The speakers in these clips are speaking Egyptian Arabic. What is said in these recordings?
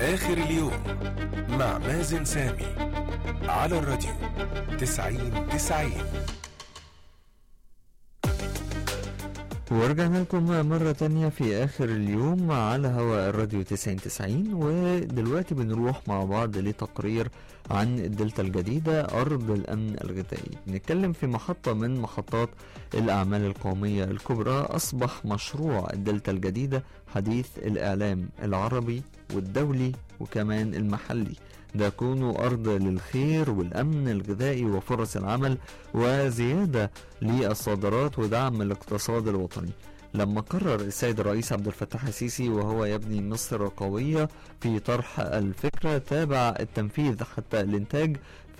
آخر اليوم مع مازن سامي على الراديو تسعين تسعين ورجعنا لكم مرة تانية في آخر اليوم على هواء الراديو 9090 ودلوقتي بنروح مع بعض لتقرير عن الدلتا الجديدة أرض الأمن الغذائي بنتكلم في محطة من محطات الأعمال القومية الكبرى أصبح مشروع الدلتا الجديدة حديث الإعلام العربي والدولي وكمان المحلي ده كونه أرض للخير والأمن الغذائي وفرص العمل وزيادة للصادرات ودعم الاقتصاد الوطني لما قرر السيد الرئيس عبد الفتاح السيسي وهو يبني مصر قوية في طرح الفكرة تابع التنفيذ حتى الإنتاج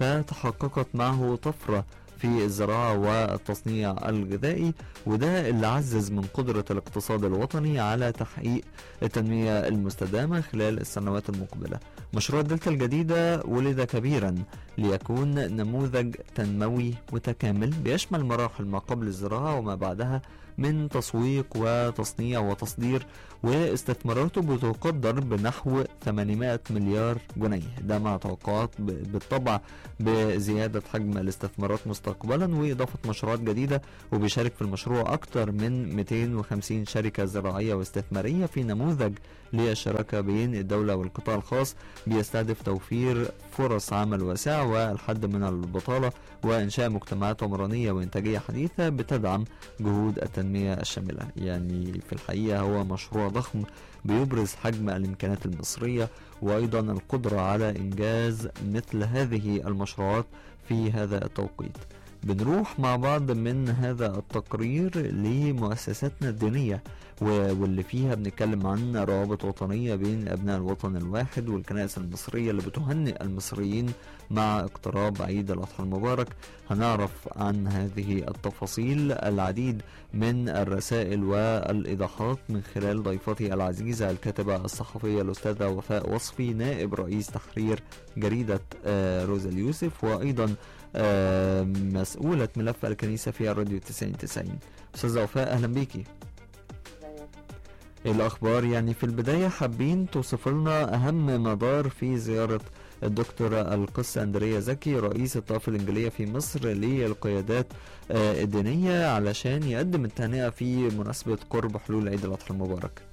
فتحققت معه طفرة في الزراعة والتصنيع الغذائي وده اللي عزز من قدرة الاقتصاد الوطني على تحقيق التنمية المستدامة خلال السنوات المقبلة مشروع الدلتا الجديدة ولد كبيرا ليكون نموذج تنموي متكامل بيشمل مراحل ما قبل الزراعة وما بعدها من تسويق وتصنيع وتصدير واستثماراته بتقدر بنحو 800 مليار جنيه ده مع توقعات ب- بالطبع بزيادة حجم الاستثمارات مستقبلا وإضافة مشروعات جديدة وبيشارك في المشروع أكثر من 250 شركة زراعية واستثمارية في نموذج للشراكة بين الدولة والقطاع الخاص بيستهدف توفير فرص عمل واسعة والحد من البطالة وإنشاء مجتمعات عمرانية وإنتاجية حديثة بتدعم جهود التنمية الشاملة يعني في الحقيقة هو مشروع ضخم بيبرز حجم الإمكانات المصرية وأيضا القدرة على إنجاز مثل هذه المشروعات في هذا التوقيت بنروح مع بعض من هذا التقرير لمؤسساتنا الدينية و- واللي فيها بنتكلم عن روابط وطنية بين أبناء الوطن الواحد والكنائس المصرية اللي بتهنئ المصريين مع اقتراب عيد الأضحى المبارك هنعرف عن هذه التفاصيل العديد من الرسائل والإيضاحات من خلال ضيفتي العزيزة الكاتبة الصحفية الأستاذة وفاء وصفي نائب رئيس تحرير جريدة آه، روزا اليوسف وأيضا آه، مسؤولة ملف الكنيسة في الراديو 9090 أستاذة وفاء أهلا بيكي إيه الأخبار يعني في البداية حابين توصف لنا أهم مدار في زيارة الدكتورة القس أندريا زكي رئيس الطائفة الإنجيلية في مصر للقيادات آه، الدينية علشان يقدم التهنئة في مناسبة قرب حلول عيد الأضحى المبارك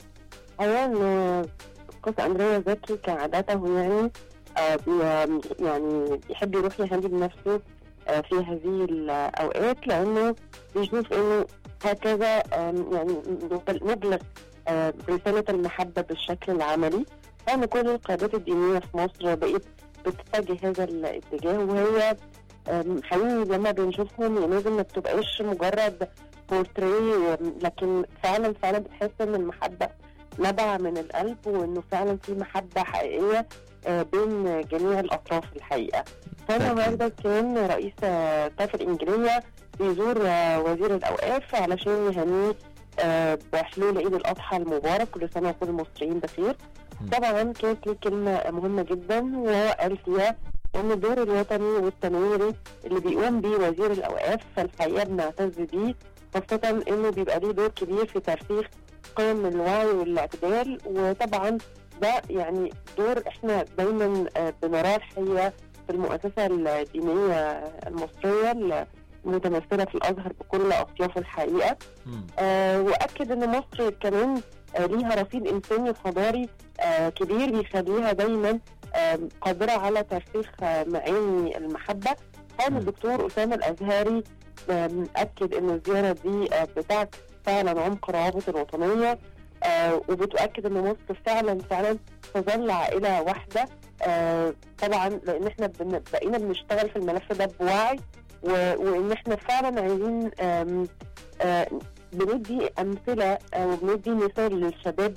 اولا قصة اندريا زكي كعادته يعني آه، بي- يعني يحب يروح يهدي بنفسه آه، في هذه الاوقات لانه بيشوف انه هكذا آم، يعني نبل- نبلغ آه، رسالة المحبة بالشكل العملي لأن كل القيادات الدينية في مصر بقت بتتجه هذا الاتجاه وهي آم، حقيقي لما بنشوفهم يعني لازم ما بتبقاش مجرد بورتريه لكن فعلا فعلا بتحس ان المحبة نبع من القلب وانه فعلا في محبه حقيقيه آه، بين جميع الاطراف الحقيقه. فالنهارده كان رئيس آه، الطائفه الانجيليه بيزور آه، وزير الاوقاف علشان يهنيه آه، بحلول عيد الاضحى المبارك كل سنه وكل المصريين بخير. م. طبعا كانت ليه كلمه مهمه جدا وقال فيها ان الدور الوطني والتنويري اللي بيقوم بيه وزير الاوقاف فالحقيقه بنعتز بيه خاصه انه بيبقى ليه دور كبير في ترسيخ قيم الوعي والاعتدال وطبعا ده يعني دور احنا دايما آه، بنراه الحقيقه في المؤسسه الدينيه المصريه المتمثله في الازهر بكل اطيافه الحقيقه مم. آه واكد ان مصر كمان آه ليها رصيد انساني وحضاري آه كبير بيخليها دايما آه قادره على ترسيخ آه معاني المحبه قال مم. الدكتور اسامه الازهري آه اكد ان الزياره دي آه بتعكس فعلا عمق الروابط الوطنيه آه وبتؤكد ان مصر فعلا فعلا تظل عائله واحده آه طبعا لان احنا بن- بقينا بنشتغل في الملف ده بوعي و- وان احنا فعلا عايزين آم، آه، بندي امثله او بندي مثال للشباب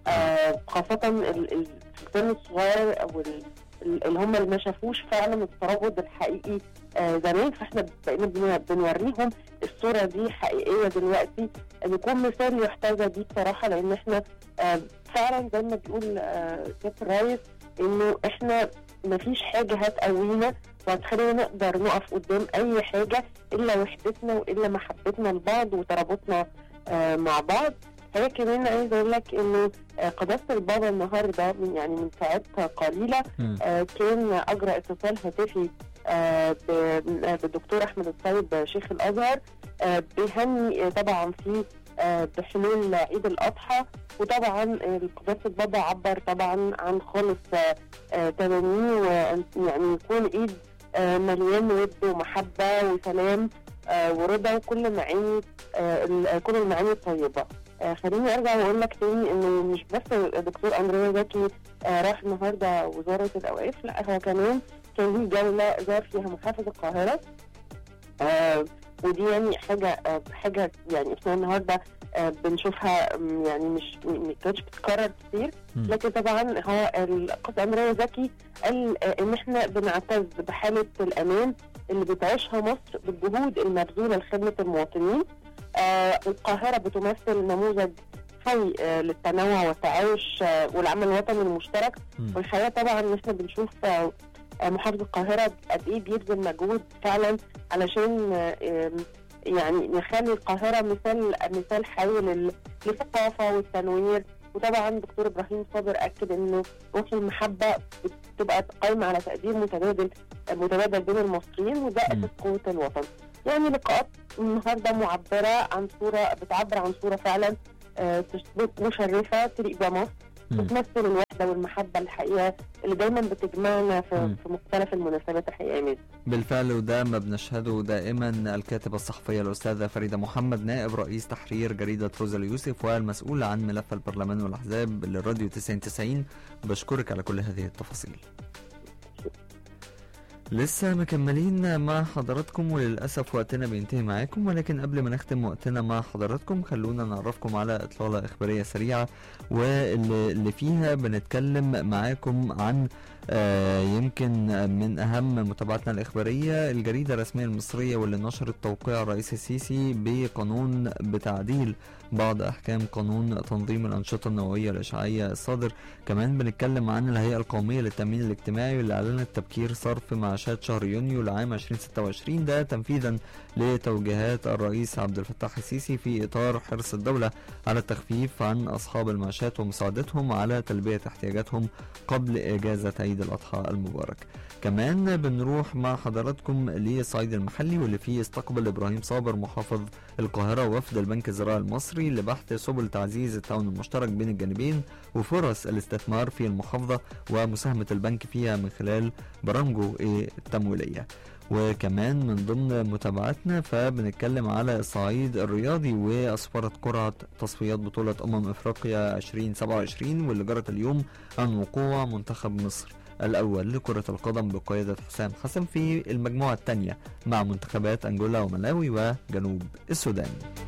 آه، خاصه ال- ال- في السن الصغير او ال- ال- اللي هم اللي ما شافوش فعلا الترابط الحقيقي آه، زمان فاحنا بقينا بن- بنوريهم الصوره دي حقيقيه دلوقتي نكون مثال يحتذى بيه بصراحه لان احنا آه، فعلا زي ما بيقول آه، سياده الرئيس انه احنا ما فيش حاجه هتقوينا وهتخلينا نقدر نقف قدام اي حاجه الا وحدتنا والا محبتنا لبعض وترابطنا آه، مع بعض هي كمان عايز اقول لك انه آه، قداسه البابا النهارده من يعني من ساعات قليله مم. آه، كان اجرى اتصال هاتفي آه، ب- آه، بالدكتور احمد الطيب شيخ الازهر آه، بيهني آه، طبعا في آه، بحلول عيد الاضحى وطبعا آه، قداسه البابا عبر طبعا عن خالص آه، آه، تمنيه ويعني يكون عيد آه، مليان ود ومحبه وسلام آه، ورضا وكل معاني آه، ال- كل المعاني الطيبه آه، خليني ارجع واقول لك تاني انه مش بس الدكتور اندريا زكي آه، راح النهارده وزاره الاوقاف لا هو كمان كان ليه جوله زار فيها محافظ القاهره آه، ودي يعني حاجه آه، حاجه يعني احنا النهارده آه، بنشوفها م، يعني مش م- ما كانتش بتتكرر كتير مم. لكن طبعا هو القائد اندريا زكي قال آه، ان احنا بنعتز بحاله الامان اللي بتعيشها مصر بالجهود المبذوله لخدمه المواطنين آه، القاهره بتمثل نموذج حي آه، للتنوع والتعايش آه، والعمل الوطني المشترك مم. والحقيقه طبعا ان احنا بنشوف آه، آه، محافظ القاهره قد ايه بيبذل مجهود فعلا علشان آه، آم، يعني نخلي القاهره مثال مثال حي لل- للثقافه والتنوير وطبعا دكتور ابراهيم صابر اكد انه روح المحبه بتبقى قايمه على تقدير متبادل متبادل بين المصريين وده مم. اساس قوه الوطن. يعني لقاءات النهارده معبره عن صوره بتعبر عن صوره فعلا آه، تش- مشرفه تليق بمصر مم. بتمثل الوحده والمحبه الحقيقه اللي دايما بتجمعنا في, مم. في مختلف المناسبات الحقيقه يا ميزو. بالفعل وده ما بنشهده دائما الكاتبة الصحفية الأستاذة فريدة محمد نائب رئيس تحرير جريدة روزا اليوسف والمسؤولة عن ملف البرلمان والأحزاب للراديو 9090 بشكرك على كل هذه التفاصيل لسه مكملين مع حضراتكم وللأسف وقتنا بينتهي معاكم ولكن قبل ما نختم وقتنا مع حضراتكم خلونا نعرفكم على إطلالة إخبارية سريعة واللي اللي فيها بنتكلم معاكم عن آه، يمكن من أهم متابعتنا الإخبارية الجريدة الرسمية المصرية واللي نشرت توقيع الرئيس السيسي بقانون بتعديل بعض أحكام قانون تنظيم الأنشطة النووية الإشعاعية الصادر كمان بنتكلم عن الهيئة القومية للتأمين الاجتماعي واللي أعلنت تبكير صرف معاشات شهر يونيو لعام 2026 ده تنفيذا لتوجيهات الرئيس عبد الفتاح السيسي في إطار حرص الدولة على التخفيف عن أصحاب المعاشات ومساعدتهم على تلبية احتياجاتهم قبل إجازة عيد الأضحى المبارك كمان بنروح مع حضراتكم للصعيد المحلي واللي فيه استقبل إبراهيم صابر محافظ القاهرة وفد البنك الزراعي المصري لبحث سبل تعزيز التعاون المشترك بين الجانبين وفرص الاستثمار في المحافظة ومساهمة البنك فيها من خلال برامجه التمويلية وكمان من ضمن متابعتنا فبنتكلم على الصعيد الرياضي وأسفرت قرعة تصفيات بطولة أمم إفريقيا 2027 واللي جرت اليوم عن وقوع منتخب مصر الأول لكرة القدم بقيادة حسام حسن في المجموعة الثانية مع منتخبات أنجولا وملاوي وجنوب السودان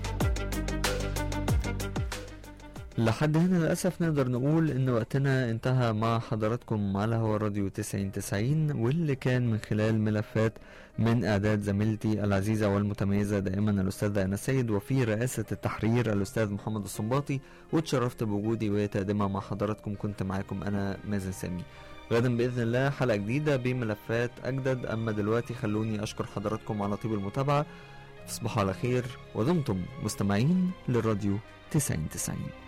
لحد هنا للأسف نقدر نقول إن وقتنا انتهى مع حضراتكم على هوا راديو 9090 واللي كان من خلال ملفات من إعداد زميلتي العزيزة والمتميزة دائما الأستاذة أنا سيد وفي رئاسة التحرير الأستاذ محمد الصنباطي واتشرفت بوجودي وتقديمها مع حضراتكم كنت معاكم أنا مازن سامي غدا بإذن الله حلقة جديدة بملفات أجدد أما دلوقتي خلوني أشكر حضراتكم على طيب المتابعة تصبحوا على خير ودمتم مستمعين للراديو 9090